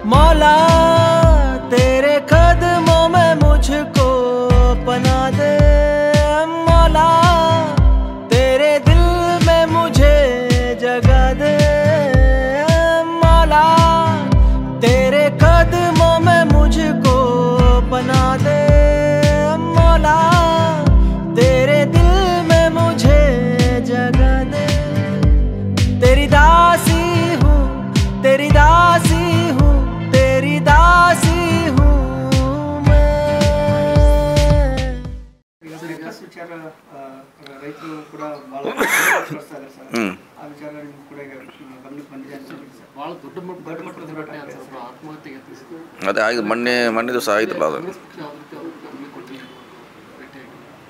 मौला तेरे कदमों में मुझको पना दे मौला तेरे दिल में मुझे जगा दे मौला तेरे कदमों में मुझको बना दे मौला तेरे दिल में मुझे जगा दे तेरी दासी हूँ तेरी दासी हूँ तेरी दासी हूँ मैं ಈಗ ಸರ್ಕಸ್ ವಿಚಾರ ಆ, ರೈತರು ಕೂಡ ಬಹಳ ಕಷ್ಟಪಡ್ತಾ ಇದ್ದಾರೆ ಸರ್ ಹ್ಮ್. ಆ ವಿಚಾರ ನಿಮ್ಗೆ ಕೂಡ ಈಗ ನಿಮ್ಮ ಗಮನಕ್ಕೆ ಬಂದಿದೆ ಅನ್ಸುತ್ತೆ ಸರ್ ಭಾಳ ದೊಡ್ಡ ಮಟ್ಟ ದೊಡ್ಡ ಮಟ್ಟದ ಹೋರಾಟ ಅಂತ ಸ್ವಲ್ಪ ಆತ್ಮಹತ್ಯೆಗೆ ಯತ್ನಿಸಿದ್ದು ಅದೇ ಆಗಿ ಮೊನ್ನೆ ಮೊನ್ನೆ ದಿವಸ ಆಯ್ತಲ್ಲ ಅದು ಕಾಂಗ್ರೆಸ್ ಪಕ್ಷ ಯಾವ ರೀತಿ ಅವ್ರಿಗೆ ಗಮನ ಕೊಟ್ಟಿಲ್ಲ ಭೇಟಿಯಾಗಿ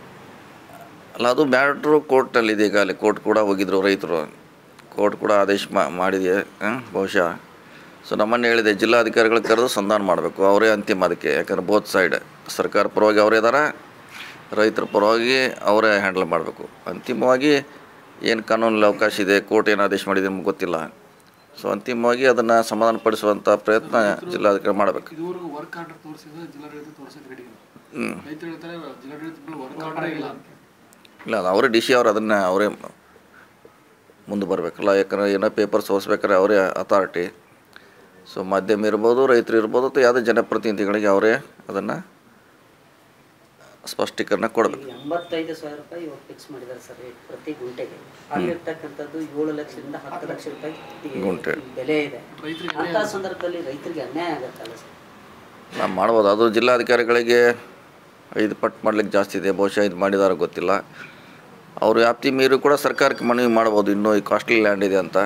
ಅಲ್ಲ ಅದು ಮ್ಯಾಟ್ರು ಕೋರ್ಟ್ನಲ್ಲಿದೆ ಈಗ ಅಲ್ಲಿ ಕೋರ್ಟ್ ಕೂಡ ಹೋಗಿದ್ರು ರೈತರು ಕೋರ್ಟ್ ಕೂಡ ಆದೇಶ ಮಾ- ಮಾಡಿದೆ ಆ, ಬಹುಶಃ ಸೊ ನಮ್ಮನ್ನು ಹೇಳಿದೆ ಜಿಲ್ಲಾಧಿಕಾರಿಗಳು ಕರೆದು ಸಂಧಾನ ಮಾಡಬೇಕು ಅವರೇ ಅಂತಿಮ ಅದಕ್ಕೆ ಯಾಕಂದ್ರೆ ಬೋತ್ ಸೈಡ್ ಸರ್ಕಾರ ಪರವಾಗಿ ಅವರೇ ಇದ್ದಾರೆ ರೈತರ ಪರವಾಗಿ ಅವರೇ ಹ್ಯಾಂಡಲ್ ಮಾಡಬೇಕು ಅಂತಿಮವಾಗಿ ಏನು ಕಾನೂನಲ್ಲಿ ಅವಕಾಶ ಇದೆ ಕೋರ್ಟ್ ಏನು ಆದೇಶ ಮಾಡಿದೆ ನಮ್ಗೆ ಗೊತ್ತಿಲ್ಲ ಸೊ ಅಂತಿಮವಾಗಿ ಅದನ್ನು ಸಮಾಧಾನಪಡಿಸುವಂಥ ಪ್ರಯತ್ನ ಜಿಲ್ಲಾಧಿಕಾರಿ ಮಾಡಬೇಕು ಇದುವರೆಗೂ ವರ್ಕ್ ಆರ್ಡರ್ ತೋರಿಸಿದ್ರೆ ಜಿಲ್ಲಾಡಳಿತ ತೋರಿಸೋಕೆ ರೆಡಿ ಇಲ್ಲ ಹ್ಞೂ ರೈತರು ಹೇಳ್ತಾರೆ ಜಿಲ್ಲಾಡಳಿತ ವರ್ಕ್ ಆರ್ಡರ್ ಇಲ್ಲ ಅಂತ ಇಲ್ಲ ಅದು ಅವರೇ ಡಿ ಸಿ ಅವ್ರು ಅದನ್ನು ಅವರೇ ಮುಂದೆ ಬರಬೇಕಲ್ಲ ಯಾಕಂದ್ರೆ ಏನೋ ಪೇಪರ್ ಸೋಸ್ಬೇಕಾದ್ರೆ ಅವರೇ ಅಥಾರಿಟಿ ಸೊ ಮಾಧ್ಯಮ ಇರ್ಬೋದು ರೈತರು ಇರ್ಬೋದು ಅಥವಾ ಯಾವುದೇ ಜನಪ್ರತಿನಿಧಿಗಳಿಗೆ ಅವರೇ ಅದನ್ನು ಸ್ಪಷ್ಟೀಕರಣ ಕೊಡಬೇಕು ಎಂಬತ್ತೈದು ಸಾವಿರ ರೂಪಾಯಿ ಇವಾಗ ಫಿಕ್ಸ್ ಮಾಡಿದ್ದಾರೆ ಸರ್ ರೇಟ್ ಪ್ರತಿ ಗುಂಟೆಗೆ ಅಲ್ಲಿರ್ತಕ್ಕಂಥದ್ದು ಏಳು ಲಕ್ಷದಿಂದ ಹತ್ತು ಲಕ್ಷ ರೂಪಾಯಿ ಈ ಗುಂಟೆ. ಬೆಲೆ ಇದೆ ರೈತರಿಗೆ ಅಂತ ಸಂದರ್ಭದಲ್ಲಿ ರೈತರಿಗೆ ಅನ್ಯಾಯ ಆಗತ್ತಲ್ಲ ಸರ್ ನಾವು ಮಾಡ್ಬೋದು ಅದು ಜಿಲ್ಲಾಧಿಕಾರಿಗಳಿಗೆ ಐದು ಪಟ್ಟು ಮಾಡ್ಲಿಕ್ಕೆ ಜಾಸ್ತಿ ಇದೆ ಬಹುಶಃ ಇದು ಮಾಡಿದಾರ ಗೊತ್ತಿಲ್ಲ ಅವರು ವ್ಯಾಪ್ತಿ ಮೀರಿ ಕೂಡ ಸರ್ಕಾರಕ್ಕೆ ಮನವಿ ಮಾಡ್ಬೋದು ಇನ್ನೂ ಈ ಕಾಸ್ಟ್ಲಿ ಲ್ಯಾಂಡ್ ಇದೆ ಅಂತ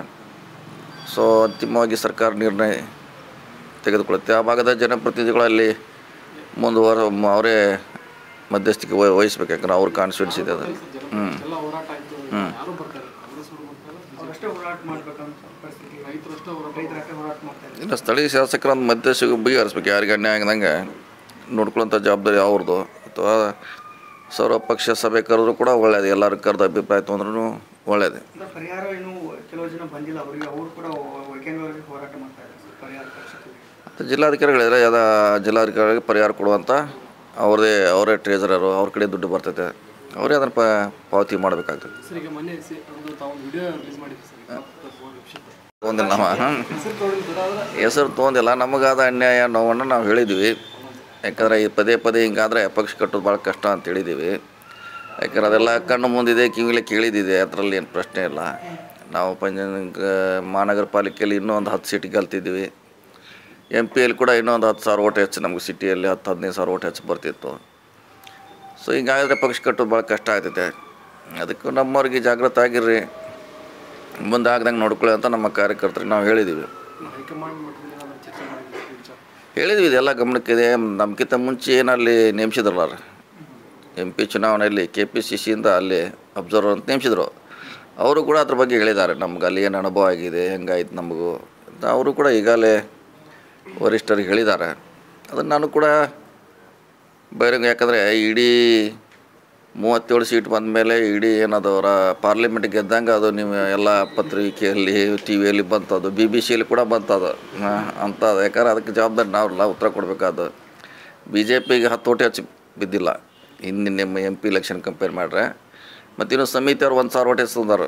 ಸೊ ಅಂತಿಮವಾಗಿ ಸರ್ಕಾರ ನಿರ್ಣಯ ತೆಗೆದುಕೊಳ್ಳುತ್ತೆ ಆ ಭಾಗದ ಜನಪ್ರತಿನಿಧಿಗಳಲ್ಲಿ ಮುಂದುವರ ಅವರೇ ಮಧ್ಯಸ್ಥಿಕೆ ವಹ ವಹಿಸ್ಬೇಕು ಯಾಕಂದ್ರೆ ಅವ್ರ ಕಾನ್ಸ್ಟಿಟ್ಯೂನ್ಸ್ ಇದೆ ಅದು ಹ್ಞೂ ಎಲ್ಲ ಹೋರಾಟ ಆಯ್ತು ಯಾರು ಬರ್ತಾರೆ ಕಾಂಗ್ರೆಸ್ ಅವರು ಬರ್ತಾರೆ ಅವರಷ್ಟೇ ಹೋರಾಟ ಮಾಡ್ಬೇಕಂತ ಪರಿಸ್ಥಿತಿ ರೈತರು ಅಷ್ಟೇ ಹೋರಾಟ ರೈತರಷ್ಟೇ ಹೋರಾಟ ಮಾಡ್ತಾ ಇದ್ದಾರೆ ಇಲ್ಲ ಸ್ಥಳೀಯ ಶಾಸಕರೊಂದು ಮಧ್ಯಸ್ಥಿಕೆ ಬಗೆಹರಿಸ್ಬೇಕು ಯಾರಿಗೆ ಅನ್ಯಾಯ ಆಗದಂಗೆ ನೋಡ್ಕೊಳ್ಳೋಂಥ ಜವಾಬ್ದಾರಿ ಅವ್ರದ್ದು ಅಥವಾ ಸರ್ವಪಕ್ಷ ಸಭೆ ಕರೆದ್ರು ಕೂಡ ಒಳ್ಳೇದು ಎಲ್ಲರೂ ಕರೆದ ಅಭಿಪ್ರಾಯ ತೊಂದ್ರೂ ಒಳ್ಳೇದು ಅಂದ್ರೆ ಪರಿಹಾರ ಏನು ಕೆಲವು ಜನ ಬಂದಿಲ್ಲ ಅವರಿಗೆ ಅವರು ಕೂಡ ವೈಜ್ಞಾನಿಕವಾಗಿ ಹೋರಾಟ ಮಾಡ್ತಾ ಇದ್ದಾರೆ ಸರ್ ಪರಿಹಾರ ಪಕ್ಷಕ್ಕೆ ಮತ್ತು ಜಿಲ್ಲಾಧಿಕಾರಿಗಳಿದ್ರೆ ಯಾವ್ದ ಜಿಲ್ಲಾಧಿಕಾರಿಗಳಿಗೆ ಪರಿಹಾರ ಕೊಡುವಂಥ ಅವ್ರದೇ ಅವರೇ ಟ್ರೇಜರರು ಅವ್ರ ಕಡೆ ದುಡ್ಡು ಬರ್ತೈತೆ ಅವರೇ ಅದನ್ನು ಪ ಪಾವತಿ ಮಾಡಬೇಕಾಗ್ತದೆ ಸರ್ ಈಗ ಮೊನ್ನೆ ಸಿ- ಒಂದು ತಾವು ವಿಡಿಯೋ ರಿಲೀಸ್ ಮಾಡಿದ್ರಿ ಸರ್ ಇಪ್ಪತ್ತು ಮೂರು ನಿಮಿಷದ್ದು. ತೊಗೊಂದಿಲ್ಲ ನಮ್ಮ ಹಾಂ ಹೆಸರು ತೊಗೊಂಡಿದ್ದೀರ ಆದ್ರೆ ಹೆಸರು ತೊಗೊಂದಿಲ್ಲ ನಮಗಾದ ಅನ್ಯಾಯ ನೋವನ್ನು ನಾವು ಹೇಳಿದ್ವಿ ಯಾಕಂದರೆ ಈ ಪದೇ ಪದೇ ಹಿಂಗಾದ್ರೆ ಪಕ್ಷ ಕಟ್ಟೋದು ಭಾಳ ಕಷ್ಟ ಅಂತ ಹೇಳಿದ್ದೀವಿ ಯಾಕಂದ್ರೆ ಅದೆಲ್ಲ ಕಣ್ಣು ಮುಂದಿದೆ ಕಿವಿಲಿ ಕೇಳಿದಿದೆ ಅದರಲ್ಲಿ ಏನು ಪ್ರಶ್ನೆ ಇಲ್ಲ ನಾವು ಪಂಚ ಮಹಾನಗರ ಪಾಲಿಕೆಯಲ್ಲಿ ಇನ್ನೂ ಒಂದು ಹತ್ತು ಸೀಟ್ ಗೆಲ್ತಿದ್ವಿ ಎಮ್ ಪಿಯಲ್ಲಿ ಕೂಡ ಇನ್ನೂ ಒಂದು ಹತ್ತು ಸಾವಿರ ಓಟ್ ಹೆಚ್ಚು ನಮಗೆ ಸಿಟಿಯಲ್ಲಿ ಹತ್ತು ಹದಿನೈದು ಸಾವಿರ ಓಟ್ ಹೆಚ್ಚು ಬರ್ತಿತ್ತು ಸೊ ಹಿಂಗಾದ್ರೆ ಪಕ್ಷ ಕಟ್ಟೋದು ಭಾಳ ಕಷ್ಟ ಆಗ್ತೈತೆ ಅದಕ್ಕೆ ನಮ್ಮವ್ರಿಗೆ ಜಾಗೃತ ಆಗಿರ್ರಿ ಮುಂದೆ ಆಗ್ದಂಗೆ ನೋಡ್ಕೊಳ್ಳಿ ಅಂತ ನಮ್ಮ ಕಾರ್ಯಕರ್ತರಿಗೆ ನಾವು ಹೇಳಿದ್ದೀವಿ ಹೈಕಮಾಂಡ್ ಮಟ್ಟದಲ್ಲಿ ನಾನು ಚರ್ಚೆ ಮಾಡಿದ್ವಿ ಈ ವಿಚಾರ ಹೇಳಿದ್ವಿ ಇದೆಲ್ಲ ಗಮನಕ್ಕಿದೆ ನಮ್ಗಿಂತ ಮುಂಚೆ ಏನು ಅಲ್ಲಿ ನೇಮಿಸಿದ್ರಲ್ಲ ಎಂ ಪಿ ಚುನಾವಣೆಯಲ್ಲಿ ಕೆ ಪಿ ಸಿ ಸಿಯಿಂದ ಅಲ್ಲಿ ಅಬ್ಸರ್ವರ್ ಅಂತ ನೇಮಿಸಿದ್ರು ಅವರು ಕೂಡ ಅದ್ರ ಬಗ್ಗೆ ಹೇಳಿದ್ದಾರೆ ನಮ್ಗೆ ಅಲ್ಲಿ ಏನು ಅನುಭವ ಆಗಿದೆ ಹೆಂಗಾಯ್ತು ನಮಗೂ ಅಂತ ಅವರು ಕೂಡ ಈಗಾಗಲೇ ವರಿಷ್ಠರಿಗೆ ಹೇಳಿದ್ದಾರೆ ಅದನ್ನು ನಾನು ಕೂಡ ಬಹಿರಂಗ ಯಾಕಂದರೆ ಇಡೀ ಮೂವತ್ತೇಳು ಸೀಟ್ ಬಂದ ಮೇಲೆ ಇಡೀ ಏನದವರ ಪಾರ್ಲಿಮೆಂಟ್ ಗೆದ್ದಂಗೆ ಅದು ನೀವು ಎಲ್ಲ ಪತ್ರಿಕೆಯಲ್ಲಿ ಟಿ ವಿಯಲ್ಲಿ ಬಂತದು ಬಿ ಬಿ ಸಿಯಲ್ಲಿ ಕೂಡ ಬಂತದು ಅಂತ ಯಾಕಂದ್ರೆ ಅದಕ್ಕೆ ಜವಾಬ್ದಾರಿ ನಾವಲ್ಲ ಉತ್ತರ ಕೊಡಬೇಕಾದ ಬಿ ಜೆ ಪಿಗೆ ಹತ್ತು ಓಟೆ ಹೆಚ್ಚು ಬಿದ್ದಿಲ್ಲ ಹಿಂದಿನ ನಿಮ್ಮ ಎಮ್ ಪಿ ಇಲೆಕ್ಷನ್ ಕಂಪೇರ್ ಮಾಡ್ರೆ ಮತ್ತು ಇನ್ನು ಸಮಿತಿಯವ್ರು ಒಂದು ಸಾವಿರ ಓಟೆ ತಂದಾರ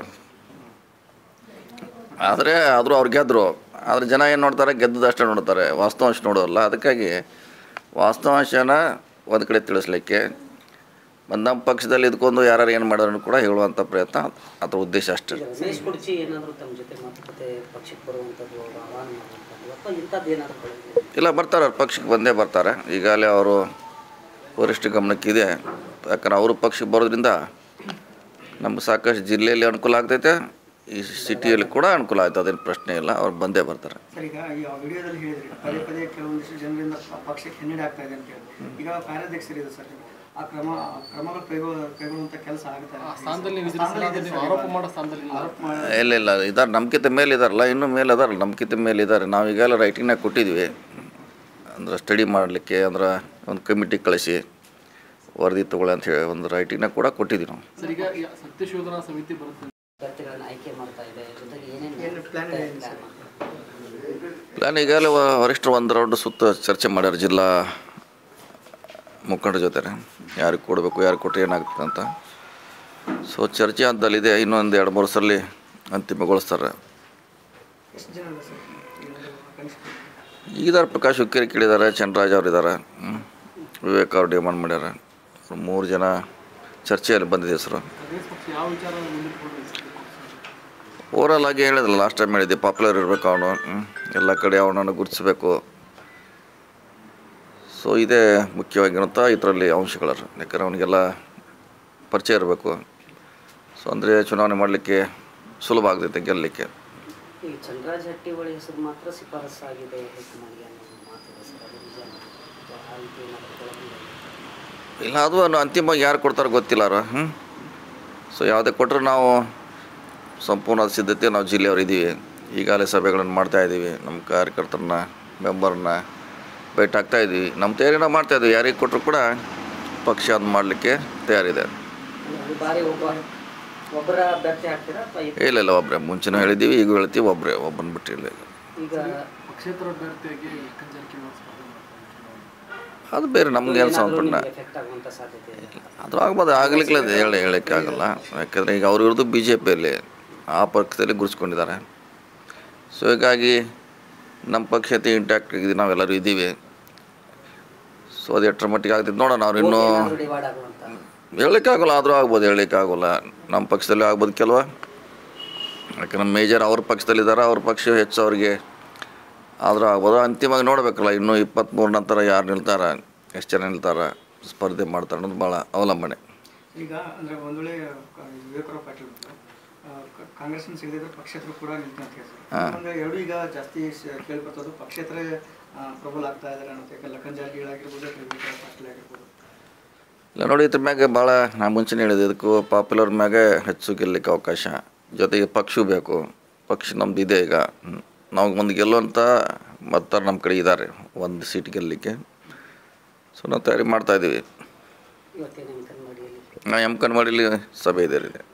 ಆದರೆ ಆದರೂ ಅವ್ರು ಗೆದ್ದರು ಆದರೆ ಜನ ಏನು ನೋಡ್ತಾರೆ ಗೆದ್ದದಷ್ಟೇ ನೋಡ್ತಾರೆ ವಾಸ್ತವಾಂಶ ನೋಡೋಲ್ಲ ಅದಕ್ಕಾಗಿ ವಾಸ್ತವಾಂಶನ ಒಂದು ಕಡೆ ತಿಳಿಸ್ಲಿಕ್ಕೆ ಮತ್ತು ನಮ್ಮ ಪಕ್ಷದಲ್ಲಿ ಇದ್ಕೊಂಡು ಯಾರು ಏನು ಮಾಡೋರು ಕೂಡ ಹೇಳುವಂಥ ಪ್ರಯತ್ನ ಅದ್ರ ಉದ್ದೇಶ ಅಷ್ಟೇ ಈಗ ರಮೇಶ್ ಕುರ್ಚಿ ಏನಾದರೂ ತಮ್ಮ ಜೊತೆ ಮಾತುಕತೆ ಪಕ್ಷಕ್ಕೆ ಬರುವಂಥದ್ದು ಅವ್ರು ಆಹ್ವಾನ ಮಾಡುವಂಥದ್ದು ಅಥವಾ ಇಂಥದ್ದು ಏನಾದರೂ ಬೆಳಗ್ಗೆ ಇಲ್ಲ ಬರ್ತಾರೆ ಅವ್ರು ಪಕ್ಷಕ್ಕೆ ಬಂದೇ ಬರ್ತಾರೆ ಈಗಾಗಲೇ ಅವರು ವರಿಷ್ಠ ಗಮನಕ್ಕಿದೆ ಯಾಕಂದ್ರೆ ಅವರು ಪಕ್ಷಕ್ಕೆ ಬರೋದ್ರಿಂದ ನಮ್ಗೆ ಸಾಕಷ್ಟು ಜಿಲ್ಲೆಯಲ್ಲಿ ಅನುಕೂಲ ಆಗ್ತೈತೆ ಈ ಸಿಟಿಯಲ್ಲಿ ಕೂಡ ಅನುಕೂಲ ಆಯ್ತು ಅದೇನು ಪ್ರಶ್ನೆ ಇಲ್ಲ ಅವ್ರು ಬಂದೇ ಬರ್ತಾರೆ ಸರ್ ಈಗ ಈ ವಿಡಿಯೋದಲ್ಲಿ ಹೇಳಿದ್ರಿ ಪದೇ ಪದೇ ಕೆಲವೊಂದಿಷ್ಟು ಜನರಿಂದ ಪ- ಪಕ್ಷಕ್ಕೆ ಹಿನ್ನಡೆ ಆಗ್ತಾ ಇದೆ ಅಂತ ಹೇಳಿ ಈಗ ಕಾರ್ಯಾಧ್ಯಕ್ಷರಿದೆ ಸರ್ ಆ ಕ್ರಮ ಆ ಕ್ರಮಗಳು ಕೈಗೊಳ್ಳ ಕೈಗೊಳ್ಳುವಂಥ ಕೆಲಸ ಆಗುತ್ತೆ ಆ ಸ್ಥಾನದಲ್ಲಿ ನೀವು ಇದ್ದೀರಿ ಸರ್, ನೀವು ಆರೋಪ ಮಾಡೋ ಸ್ಥಾನದಲ್ಲಿ ಇಲ್ಲ. ಆರೋಪ ಮಾಡಿ ಇಲ್ಲ ಇಲ್ಲ ಇದಾರೆ ನಮ್ಕಿಂತ ಮೇಲೆ ಇದಾರಲ್ಲ ಇನ್ನೂ ಮೇಲೆ ಅದಾರಲ್ಲ ನಮ್ಕಿಂತ ಮೇಲೆ ಇದ್ದಾರೆ ನಾವು ಈಗೆಲ್ಲ ರೈಟಿಂಗ್ನಾಗ ಕೊಟ್ಟಿದ್ವಿ ಅಂದ್ರೆ ಸ್ಟಡಿ ಮಾಡಲಿಕ್ಕೆ ಅಂದ್ರೆ ಒಂದು ಕಮಿಟಿ ಕಳಿಸಿ ವರದಿ ತಗೊಳ್ಳಿ ಅಂತ ಹೇಳಿ ಒಂದು ರೈಟಿಂಗ್ನಾಗ ಕೂಡ ಕೊಟ್ಟಿದ್ವಿ ನಾವು ಸರ್ ಈಗ ಈ ಸತ್ಯಶೋಧನಾ ಸಮಿತಿ ಬರುತ್ತೆ ಅಭ್ಯರ್ಥಿಗಳನ್ನ ಆಯ್ಕೆ ಮಾಡ್ತಾ ಇದೆ ಜೊತೆಗೆ ಏನೇನು ಏನು ಪ್ಲಾನ್ ಇದೆ ಸರ್ ನಾನು ಈಗಾಗಲೇ ವ- ವರಿಷ್ಠರು ಒಂದು ರೌಂಡ್ ಸುತ್ತ ಚರ್ಚೆ ಮಾಡ್ಯಾರ ಜಿಲ್ಲಾ ಮುಖಂಡರ ಜೊತೆ ಯಾರಿಗೆ ಕೊಡಬೇಕು ಯಾರು ಕೊಟ್ಟರೆ ಏನಾಗ್ತದೆ ಅಂತ ಸೊ ಚರ್ಚೆ ಹಂತದಲ್ಲಿದೆ ಇನ್ನೊಂದು ಎರಡು ಮೂರು ಸಲ ಅಂತಿಮಗೊಳಿಸ್ತಾರೆ ಎಷ್ಟು ಜನ ಅಲ್ಲ ಸರ್ ಇನ್ನೊಂದು ಕನಿಷ್ಠ ಈಗಿದ್ದಾರೆ ಪ್ರಕಾಶ್ ಹುಕ್ಕೇರಿ ಕೇಳಿದ್ದಾರೆ ಚಂದ್ರರಾಜ್ ಅವ್ರು ಇದ್ದಾರೆ ವಿವೇಕ್ ಅವ್ರು ಡಿಮಾಂಡ್ ಮಾಡ್ಯಾರ ಅವ್ರು ಮೂರು ಜನ ಚರ್ಚೆಯಲ್ಲಿ ಬಂದಿದೆ ಹೆಸರು ಕಾಂಗ್ರೆಸ್ ಪಕ್ಷ ಯಾವ ವಿಚಾರ ಮುಂದಿಟ್ಕೊಂಡು ಓವರಾಲ್ ಆಗಿ ಹೇಳಿದ್ರಲ್ಲ ಲಾಸ್ಟ್ ಟೈಮ್ ಹೇಳಿದ್ದೆ ಪಾಪ್ಯುಲರ್ ಇರಬೇಕು ಅವನು ಎಲ್ಲ ಕಡೆ ಅವನನ್ನು ಗುರುತಿಸಬೇಕು ಸೊ ಇದೇ ಮುಖ್ಯವಾಗಿರುವಂಥ ಇದರಲ್ಲಿ ಅಂಶಗಳು ಯಾಕಂದ್ರೆ ಅವನಿಗೆಲ್ಲ ಪರಿಚಯ ಇರಬೇಕು ಸೊ ಅಂದರೆ ಚುನಾವಣೆ ಮಾಡಲಿಕ್ಕೆ ಸುಲಭ ಆಗ್ತೈತೆ ಗೆಲ್ಲಲಿಕ್ಕೆ ಈ ಚಂದ್ರರಾಜ್ ಹಟ್ಟಿಹೊಳಿ ಹೆಸರು ಮಾತ್ರ ಶಿಫಾರಸು ಆಗಿದೆ ಹೈಕಮಾಂಡ್ಗೆ ಅನ್ನೋ ಮಾತಿದೆ ಸರ್ ಅದು ನಿಜ ಆ ರೀತಿ ಏನಾದ್ರು ಕೆಳಗೆ ಇಲ್ಲ ಅದು ಅನ್ನು ಅಂತಿಮವಾಗಿ ಯಾರು ಕೊಡ್ತಾರೋ ಗೊತ್ತಿಲ್ಲ ಅವ್ರು ಹ್ಞೂ ಸೊ ಯಾವುದೇ ಕೊಟ್ಟರು ನಾವು ಸಂಪೂರ್ಣ ಸಿದ್ಧತೆ ನಾವು ಜಿಲ್ಲೆಯವರು ಇದ್ದೀವಿ ಈಗಾಗಲೇ ಸಭೆಗಳನ್ನು ಮಾಡ್ತಾ ಇದ್ದೀವಿ ನಮ್ಮ ಕಾರ್ಯಕರ್ತರನ್ನ ಮೆಂಬರ್ನ ಭೇಟಿ ಆಗ್ತಾ ಇದ್ದೀವಿ ನಮ್ಮ ತಯಾರಿ ನಾವು ಮಾಡ್ತಾ ಇದ್ದೀವಿ ಯಾರಿಗೆ ಕೊಟ್ಟರು ಕೂಡ ಪಕ್ಷ ಅದು ಮಾಡಲಿಕ್ಕೆ ತಯಾರಿದೆ ಈ ಬಾರಿ ಒಬ್ಬ ಒಬ್ಬರ ಅಭ್ಯರ್ಥಿ ಹಾಕ್ತೀರಾ ಅಥವಾ ಇಬ್ಬ- ಇಲ್ಲ ಇಲ್ಲ ಒಬ್ಬರೇ ಮುಂಚೆನೂ ಹೇಳಿದ್ದೀವಿ ಈಗ ಹೇಳ್ತೀವಿ ಒಬ್ಬರೇ ಒಬ್ಬನ ಬಿಟ್ಟಿಲ್ಲ ಈಗ ಈಗ ಪಕ್ಷೇತರ ಅಭ್ಯರ್ಥಿಯಾಗಿ ಲಕ್ಕನ್ ಜಾರಕಿಹೊಳಿ ಸ್ಪರ್ಧೆ ಮಾಡ್ತಾರೆ ಅದು ಬೇರೆ ನಮ್ಗೆ ಏನು ಸಂಪೂರ್ಣ ಎಫೆಕ್ಟ್ ಆಗುವಂಥ ಸಾಧ್ಯತೆ ಇದೆ ಅದು ಆಗ್ಬೋದು ಆಗಲಿಕ್ಕೆ ಹೇಳಿ ಹೇಳೋಕ್ಕೆ ಆಗಲ್ಲ ಯಾಕಂದರೆ ಈಗ ಅವ್ರು ಇರೋದು ಬಿ ಜೆ ಪಿಯಲ್ಲಿ ಆ ಪಕ್ಷದಲ್ಲಿ ಗುರುಸ್ಕೊಂಡಿದ್ದಾರೆ ಸೊ ಹೀಗಾಗಿ ನಮ್ಮ ಪಕ್ಷತೆ ಇಂಟ್ಯಾಕ್ಟ್ ಇದ್ದೀವಿ ನಾವೆಲ್ಲರೂ ಇದ್ದೀವಿ ಸೊ ಅದು ಎಷ್ಟರ ಮಟ್ಟಿಗೆ ಆಗ್ತಿದ್ದು ನೋಡೋಣ ಅವ್ರು ಇನ್ನೂ ಡಿವೈಡ್ ಆಗುವಂಥ ಹೇಳಲಿಕ್ಕಾಗಲ್ಲ ಆದರೂ ಆಗ್ಬೋದು ಹೇಳಲಿಕ್ಕಾಗಲ್ಲ ನಮ್ಮ ಪಕ್ಷದಲ್ಲಿ ಆಗ್ಬೋದು ಕೆಲವ ಯಾಕೆ ನಮ್ಮ ಮೇಜರ್ ಅವ್ರ ಪಕ್ಷದಲ್ಲಿದ್ದಾರೆ ಅವ್ರ ಪಕ್ಷ ಹೆಚ್ಚು ಅವ್ರಿಗೆ ಆದರೂ ಆಗ್ಬೋದು ಅಂತಿಮವಾಗಿ ನೋಡಬೇಕಲ್ಲ ಇನ್ನೂ ಇಪ್ಪತ್ತ್ಮೂರು ನಂತರ ಯಾರು ನಿಲ್ತಾರೆ ಎಷ್ಟು ಜನ ನಿಲ್ತಾರೆ ಸ್ಪರ್ಧೆ ಮಾಡ್ತಾರೆ ಅನ್ನೋದು ಭಾಳ ಅವಲಂಬನೆ ಈಗ ಅಂದ್ರೆ ಒಂದ್ ವೇಳೆ ಕ- ವಿವೇಕರಾವ್ ಪಾಟೀಲ್ ಅವರು, ಆ, ಕ- ಕಾಂಗ್ರೆಸ್ನ ಸಿಗದಿದ್ರೆ ಪಕ್ಷೇತರು ಕೂಡ ನಿಲ್ತಾರೆ ಅಂತ ಹೇಳ್ತಾರೆ ಅಂದ್ರೆ ಎರಡು ಈಗ ಜಾಸ್ತಿ ಶ- ಕೇಳ್ಬರ್ತದ್ದು ಪಕ್ಷೇತರ ಆ, ಪ್ರಬಲ ಆಗ್ತಾ ಇದಾರೆ ಅನ್ನೋದು ಯಾಕೆ ಲಕ್ಕನ್ ಜಾರಕಿಹೊಳಿ ಆಗಿರ್ಬೋದು ಅಥವಾ ವಿವೇಕರಾವ್ ಪಾಟೀಲ್ ಆಗಿರ್ಬೋದು ಇಲ್ಲ ನೋಡಿ ಇದ್ರ ಮ್ಯಾಗೆ ಭಾಳ ನಾ ಮುಂಚೆನೇ ಹೇಳಿದೆ ಇದಕ್ಕೂ ಪಾಪ್ಯುಲರ್ ಮ್ಯಾಗೆ ಹೆಚ್ಚು ಗೆಲ್ಲಲಿಕ್ಕೆ ಅವಕಾಶ ಜೊತೆಗೆ ಪಕ್ಷ ಬೇಕು ಪಕ್ಷ ನಮ್ದು ಇದೆ ಈಗ ಹ್ಮ್. ನಾವು ಒಂದು ಗೆಲ್ಲುವಂಥ ಮತದಾರ ನಮ್ಮ ಕಡೆ ಇದ್ದಾರೆ ಒಂದು ಸೀಟ್ ಗೆಲ್ಲಲಿಕ್ಕೆ ಸೊ ನಾವು ತಯಾರಿ ಮಾಡ್ತಾ ಇದ್ದೀವಿ ಇವತ್ತಿನ ಅಂಕನ್ವಾಡಿಯಲ್ಲಿ ನಾ ಎಮ್ ಕನ್ವಾಡಿಲಿ ಸಭೆ ಇದೆ ಇದೆ